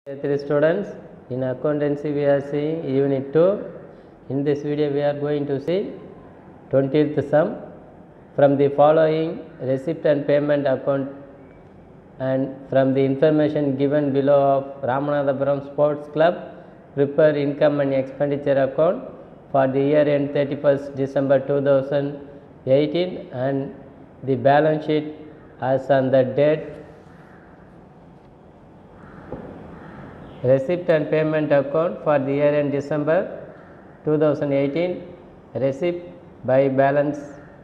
Three students in accountancy we are seeing unit 2 in this video we are going to see 20th sum from the following receipt and payment account and from the information given below of Ramanathapuram Sports Club prepare income and expenditure account for the year end 31st December 2018 and the balance sheet as on the date receipt and payment account for the year end December 2018 receipt by balance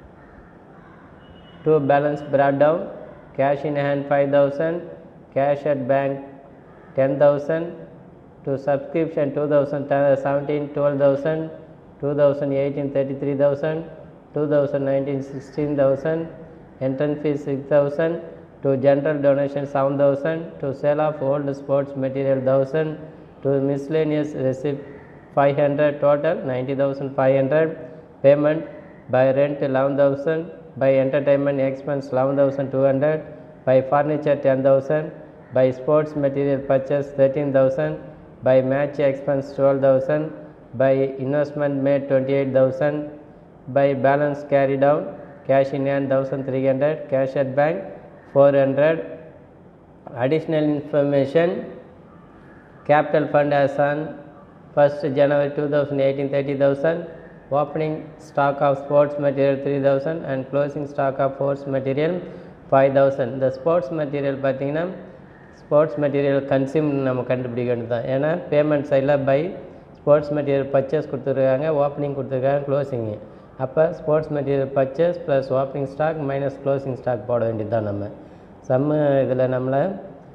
to balance brought down cash in hand 5000 cash at bank 10000 to subscription 2017 12000 2018 33000 2019 16000 entrance fees 6000 to general donation 7000 to sale of old sports material 1000 to miscellaneous receipt 500 total 90500 payment by rent 11000 by entertainment expense 11200 by furniture 10000 by sports material purchase 13000 by match expense 12000 by investment made 28000 by balance carried down cash in hand 1300 cash at bank 400 additional information capital fund as on 1st January 2018 30000 opening stock of sports material 3000 and closing stock of sports material 5000 இந்த sports material பார்த்தீங்கன்னா sports material consume நம்ம கண்டுபிடிக்க வேண்டியது தான் ஏன்னா payment சைடில் by sports material purchase கொடுத்துருக்காங்க opening கொடுத்துருக்காங்க க்ளோசிங்கு அப்போ sports material purchase plus opening stock minus closing stock போட வேண்டியது தான் நம்ம சம்மு இதில் நம்மளை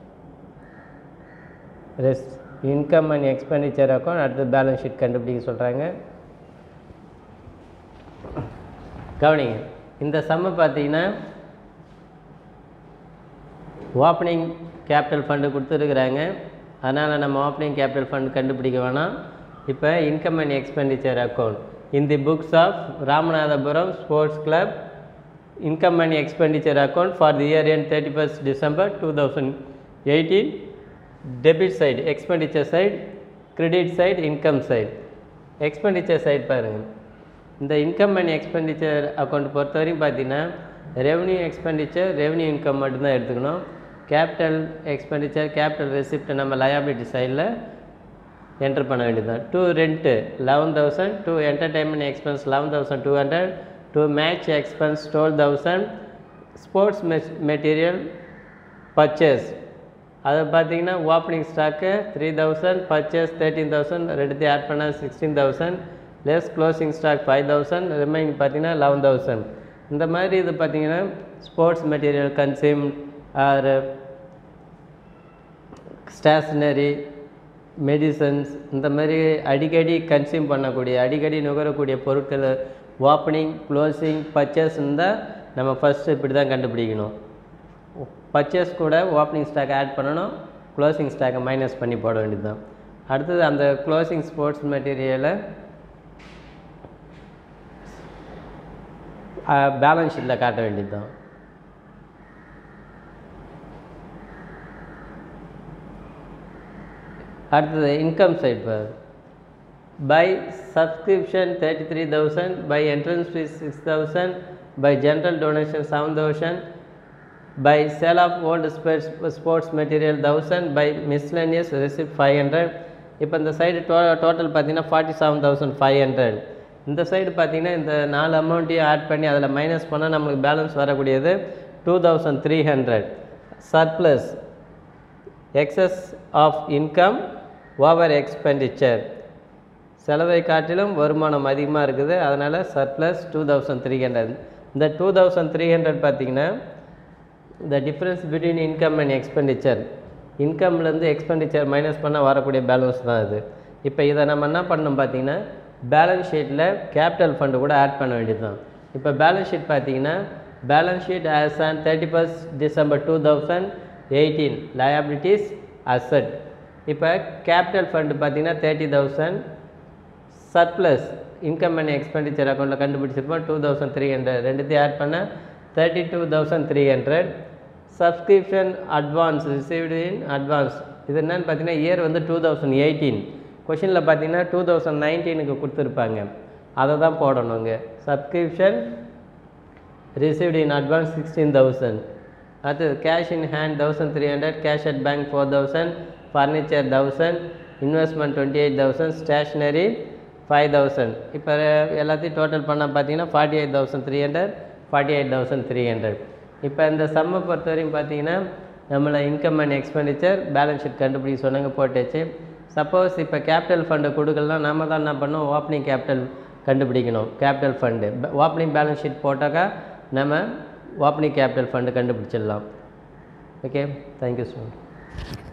ரெஸ் இன்கம் அண்ட் எக்ஸ்பெண்டிச்சர் அக்கௌண்ட் அடுத்து பேலன்ஸ் ஷீட் கண்டுபிடிக்க சொல்கிறாங்க கவனிங்க இந்த சம்மை பார்த்தீங்கன்னா ஓப்பனிங் கேபிட்டல் ஃபண்டு கொடுத்துருக்குறாங்க அதனால் நம்ம ஓப்பனிங் கேபிட்டல் ஃபண்ட் கண்டுபிடிக்க வேணாம் இப்போ income and expenditure account in the books of Ramanathapuram sports club income and expenditure account for the year ended thirty first December two thousand eighteen debit side expenditure side credit side income side expenditure side பாருங்கள் இந்த income and expenditure account பொறுத்த வரைக்கும் பார்த்தீங்கன்னா revenue expenditure revenue income மட்டும்தான் எடுத்துக்கணும் capital expenditure capital receipt நம்ம liability சைடில் enter பண்ண வேண்டியது தான் to rent eleven thousand to entertainment expense eleven thousand two hundred to match expense twelve thousand sports mess material purchase அதை பார்த்தீங்கன்னா opening stock three thousand purchase thirteen thousand ரெண்டுத்தையும் add பண்ணால் sixteen thousand less closing stock five thousand remaining பார்த்தீங்கன்னா eleven thousand இந்த மாதிரி இது பார்த்தீங்கன்னா sports material consume or stationery medicines இந்த மாதிரி அடிக்கடி கன்சியூம் பண்ணக்கூடிய அடிக்கடி நுகரக்கூடிய பொருட்கள் ஓப்பனிங் க்ளோசிங் பர்ச்சேஸ் இருந்தால் நம்ம ஃபஸ்ட்டு இப்படி தான் கண்டுபிடிக்கணும் பர்ச்சேஸ் கூட ஓப்பனிங் ஸ்டாக் ஆட் பண்ணணும் க்ளோசிங் ஸ்டாக்கை மைனஸ் பண்ணி போட வேண்டியது தான் அடுத்தது அந்த க்ளோசிங் ஸ்போர்ட்ஸ் மெட்டீரியலை பேலன்ஸ் ஷீட்டில் காட்ட வேண்டியது தான் அடுத்தது income side for by subscription thirty three thousand by entrance fees six thousand by general donation seven thousand by sale of old sports sports material thousand by miscellaneous receipt five hundred இப்போ இந்த side to total பார்த்தீங்கன்னா forty seven thousand five hundred இந்த side பார்த்தீங்கன்னா இந்த நாலு அமௌண்ட்டையும் add பண்ணி அதில் minus பண்ணால் நம்மளுக்கு பேலன்ஸ் வரக்கூடியது two thousand three hundred surplus excess of income over expenditure செலவை காட்டிலும் வருமானம் அதிகமாக இருக்குது அதனால் surplus two thousand three hundred இந்த டூ தௌசண்ட் த்ரீ ஹண்ட்ரட் பார்த்தீங்கன்னா the difference between income and expenditure இன்கம்லேருந்து எக்ஸ்பெண்டிச்சர் மைனஸ் பண்ணால் வரக்கூடிய பேலன்ஸ் தான் இது இப்போ இதை நம்ம என்ன பண்ணணும் பார்த்தீங்கன்னா பேலன்ஸ் ஷீட்டில் கேபிட்டல் ஃபண்டு கூட ஆட் பண்ண வேண்டியது தான் இப்போ பேலன்ஸ் ஷீட் பார்த்தீங்கன்னா balance sheet as on thirty first December two thousand eighteen liabilities asset இப்போ கேபிட்டல் ஃபண்டு பார்த்தீங்கன்னா thirty thousand surplus income and expenditure அக்கௌண்ட்டில் கண்டுபிடிச்சிருப்போம் டூ தௌசண்ட் த்ரீ ஹண்ட்ரட் ரெண்டுத்தையும் ஆட் பண்ணால் thirty two thousand three hundred subscription advance received in advance இது என்னன்னு பார்த்தீங்கன்னா year வந்து டூ தௌசண்ட் எயிட்டீன் கொஷினில் பார்த்தீங்கன்னா டூ தௌசண்ட் நைன்டீனுக்கு கொடுத்துருப்பாங்க அதை தான் போடணுங்க subscription received in advance sixteen thousand அடுத்தது cash in hand thousand three hundred cash at bank four thousand furniture thousand investment twenty eight thousand stationery five thousand இப்போ எல்லாத்தையும் total பண்ணால் பார்த்தீங்கன்னா forty eight thousand three hundred forty eight thousand three hundred இப்போ இந்த சம்மை பொறுத்த வரையும் பார்த்தீங்கன்னா நம்மளை income and expenditure balance sheet கண்டுபிடிக்க சொன்னாங்க போட்டுச்சு சப்போஸ் இப்போ கேபிட்டல் ஃபண்டு கொடுக்கலாம் நாம தான் என்ன பண்ணோம் ஓப்பனிங் கேபிட்டல் கண்டுபிடிக்கணும் capital fund opening balance sheet போட்டாக்கா நம்ம ஓப்பனிங் கேபிட்டல் ஃபண்டு கண்டுபிடிச்சிடலாம் ஓகே தேங்க்யூ ஸோ மச்